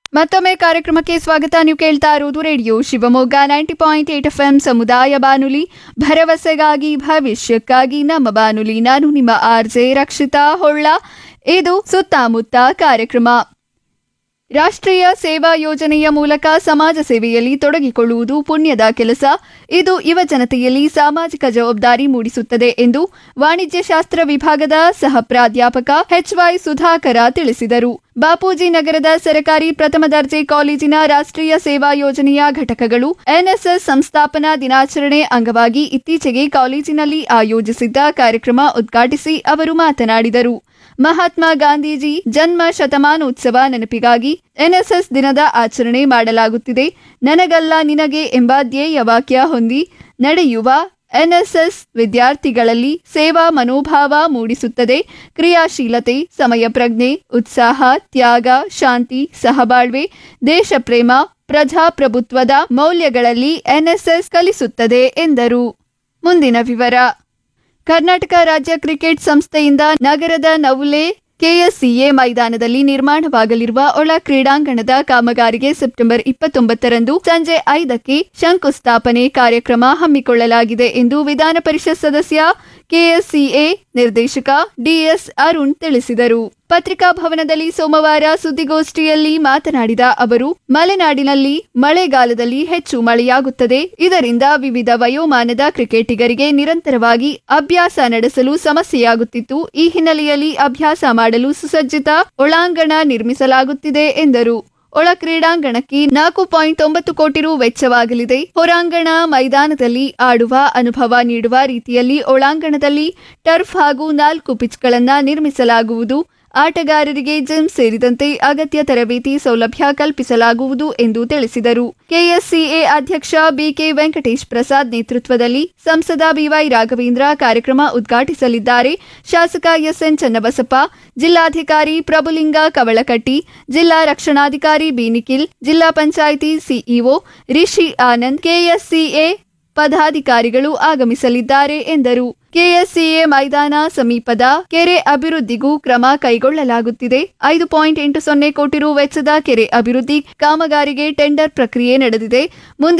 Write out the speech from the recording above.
ಮತ್ತೊಮ್ಮೆ ಕಾರ್ಯಕ್ರಮಕ್ಕೆ ಸ್ವಾಗತ ನೀವು ಕೇಳ್ತಾ ಇರುವುದು radio Shivamogga ninety point eight F M ಸಮುದಾಯ ಬಾನುಲಿ ಭರವಸೆಗಾಗಿ ಭವಿಷ್ಯಕ್ಕಾಗಿ ನಮ್ಮ ಬಾನುಲಿ ನಾನು ನಿಮ್ಮ ಆರ್ ಜೆ ರಕ್ಷಿತಾ ಹೊಳ್ಳ ಇದು ಸುತ್ತಮುತ್ತ ಕಾರ್ಯಕ್ರಮ ರಾಷ್ಟ್ರೀಯ ಸೇವಾ ಯೋಜನೆಯ ಮೂಲಕ ಸಮಾಜ ಸೇವೆಯಲ್ಲಿ ತೊಡಗಿಕೊಳ್ಳುವುದು ಪುಣ್ಯದ ಕೆಲಸ ಇದು ಯುವ ಜನತೆಯಲ್ಲಿ ಸಾಮಾಜಿಕ ಜವಾಬ್ದಾರಿ ಮೂಡಿಸುತ್ತದೆ ಎಂದು ವಾಣಿಜ್ಯ ಶಾಸ್ತ್ರ ವಿಭಾಗದ ಸಹ ಪ್ರಾಧ್ಯಾಪಕ ಎಚ್ವೈ ಸುಧಾಕರ ತಿಳಿಸಿದರು ಬಾಪೂಜಿ ನಗರದ ಸರ್ಕಾರಿ ಪ್ರಥಮ ದರ್ಜೆ ಕಾಲೇಜಿನ ರಾಷ್ಟ್ರೀಯ ಸೇವಾ ಯೋಜನೆಯ ಘಟಕಗಳು ಎನ್ಎಸ್ಎಸ್ ಸಂಸ್ಥಾಪನಾ ದಿನಾಚರಣೆ ಅಂಗವಾಗಿ ಇತ್ತೀಚೆಗೆ ಕಾಲೇಜಿನಲ್ಲಿ ಆಯೋಜಿಸಿದ್ದ ಕಾರ್ಯಕ್ರಮ ಉದ್ಘಾಟಿಸಿ ಅವರು ಮಾತನಾಡಿದರು ಮಹಾತ್ಮ ಗಾಂಧೀಜಿ ಜನ್ಮ ಶತಮಾನೋತ್ಸವ ನೆನಪಿಗಾಗಿ ಎನ್ಎಸ್ಎಸ್ ದಿನದ ಆಚರಣೆ ಮಾಡಲಾಗುತ್ತಿದೆ ನನಗಲ್ಲ ನಿನಗೆ ಎಂಬ ಧ್ಯೇಯ ವಾಕ್ಯ ಹೊಂದಿ ನಡೆಯುವ ಎನ್ಎಸ್ಎಸ್ ವಿದ್ಯಾರ್ಥಿಗಳಲ್ಲಿ ಸೇವಾ ಮನೋಭಾವ ಮೂಡಿಸುತ್ತದೆ ಕ್ರಿಯಾಶೀಲತೆ ಸಮಯ ಪ್ರಜ್ಞೆ ಉತ್ಸಾಹ ತ್ಯಾಗ ಶಾಂತಿ ಸಹಬಾಳ್ವೆ ದೇಶಪ್ರೇಮ ಪ್ರಜಾಪ್ರಭುತ್ವದ ಮೌಲ್ಯಗಳಲ್ಲಿ ಎನ್ಎಸ್ಎಸ್ ಕಲಿಸುತ್ತದೆ ಎಂದರು ಮುಂದಿನ ವಿವರ ಕರ್ನಾಟಕ ರಾಜ್ಯ ಕ್ರಿಕೆಟ್ ಸಂಸ್ಥೆಯಿಂದ ನಗರದ ನವುಲೆ ಕೆಎಸ್ಸಿಎ ಮೈದಾನದಲ್ಲಿ ನಿರ್ಮಾಣವಾಗಲಿರುವ ಒಳ ಕ್ರೀಡಾಂಗಣದ ಕಾಮಗಾರಿಗೆ ಸೆಪ್ಟೆಂಬರ್ ಇಪ್ಪತ್ತೊಂಬತ್ತರಂದು ಸಂಜೆ ಐದಕ್ಕೆ ಶಂಕುಸ್ಥಾಪನೆ ಕಾರ್ಯಕ್ರಮ ಹಮ್ಮಿಕೊಳ್ಳಲಾಗಿದೆ ಎಂದು ವಿಧಾನ ಪರಿಷತ್ ಸದಸ್ಯ ಕೆಎಸ್ಸಿಎ ನಿರ್ದೇಶಕ ಡಿಎಸ್ ಅರುಣ್ ತಿಳಿಸಿದರು ಪತ್ರಿಕಾ ಭವನದಲ್ಲಿ ಸೋಮವಾರ ಸುದ್ದಿಗೋಷ್ಠಿಯಲ್ಲಿ ಮಾತನಾಡಿದ ಅವರು ಮಲೆನಾಡಿನಲ್ಲಿ ಮಳೆಗಾಲದಲ್ಲಿ ಹೆಚ್ಚು ಮಳೆಯಾಗುತ್ತದೆ ಇದರಿಂದ ವಿವಿಧ ವಯೋಮಾನದ ಕ್ರಿಕೆಟಿಗರಿಗೆ ನಿರಂತರವಾಗಿ ಅಭ್ಯಾಸ ನಡೆಸಲು ಸಮಸ್ಯೆಯಾಗುತ್ತಿತ್ತು ಈ ಹಿನ್ನೆಲೆಯಲ್ಲಿ ಅಭ್ಯಾಸ ಮಾಡಲು ಸುಸಜ್ಜಿತ ಒಳಾಂಗಣ ನಿರ್ಮಿಸಲಾಗುತ್ತಿದೆ ಎಂದರು ಒಳ ಕ್ರೀಡಾಂಗಣಕ್ಕೆ ನಾಲ್ಕು ಪಾಯಿಂಟ್ ಒಂಬತ್ತು ಕೋಟಿ ರು ವೆಚ್ಚವಾಗಲಿದೆ ಹೊರಾಂಗಣ ಮೈದಾನದಲ್ಲಿ ಆಡುವ ಅನುಭವ ನೀಡುವ ರೀತಿಯಲ್ಲಿ ಒಳಾಂಗಣದಲ್ಲಿ ಟರ್ಫ್ ಹಾಗೂ ನಾಲ್ಕು ಪಿಚ್ಗಳನ್ನು ನಿರ್ಮಿಸಲಾಗುವುದು ಆಟಗಾರರಿಗೆ ಜಿಮ್ ಸೇರಿದಂತೆ ಅಗತ್ಯ ತರಬೇತಿ ಸೌಲಭ್ಯ ಕಲ್ಪಿಸಲಾಗುವುದು ಎಂದು ತಿಳಿಸಿದರು ಕೆಎಸ್ಸಿಎ ಅಧ್ಯಕ್ಷ ಬಿಕೆ ವೆಂಕಟೇಶ್ ಪ್ರಸಾದ್ ನೇತೃತ್ವದಲ್ಲಿ ಸಂಸದ ಬಿವೈ ರಾಘವೇಂದ್ರ ಕಾರ್ಯಕ್ರಮ ಉದ್ಘಾಟಿಸಲಿದ್ದಾರೆ ಶಾಸಕ ಎಸ್ಎನ್ ಚನ್ನಬಸಪ್ಪ ಜಿಲ್ಲಾಧಿಕಾರಿ ಪ್ರಭುಲಿಂಗ ಕವಳಕಟ್ಟಿ ಜಿಲ್ಲಾ ರಕ್ಷಣಾಧಿಕಾರಿ ಬಿ ನಿಖಿಲ್ ಜಿಲ್ಲಾ ಪಂಚಾಯಿತಿ ಸಿಇಒ ರಿಷಿ ಆನಂದ್ ಕೆಎಸ್ಸಿಎ ಪದಾಧಿಕಾರಿಗಳು ಆಗಮಿಸಲಿದ್ದಾರೆ ಎಂದರು ಕೆಎಸ್ಸಿಎ ಮೈದಾನ ಸಮೀಪದ ಕೆರೆ ಅಭಿವೃದ್ಧಿಗೂ ಕ್ರಮ ಕೈಗೊಳ್ಳಲಾಗುತ್ತಿದೆ ಐದು ಪಾಯಿಂಟ್ ಎಂಟು ಸೊನ್ನೆ ಕೋಟಿ ರು ವೆಚ್ಚದ ಕೆರೆ ಅಭಿವೃದ್ಧಿ ಕಾಮಗಾರಿಗೆ ಟೆಂಡರ್ ಪ್ರಕ್ರಿಯೆ ನಡೆದಿದೆ ಮುಂದಿನ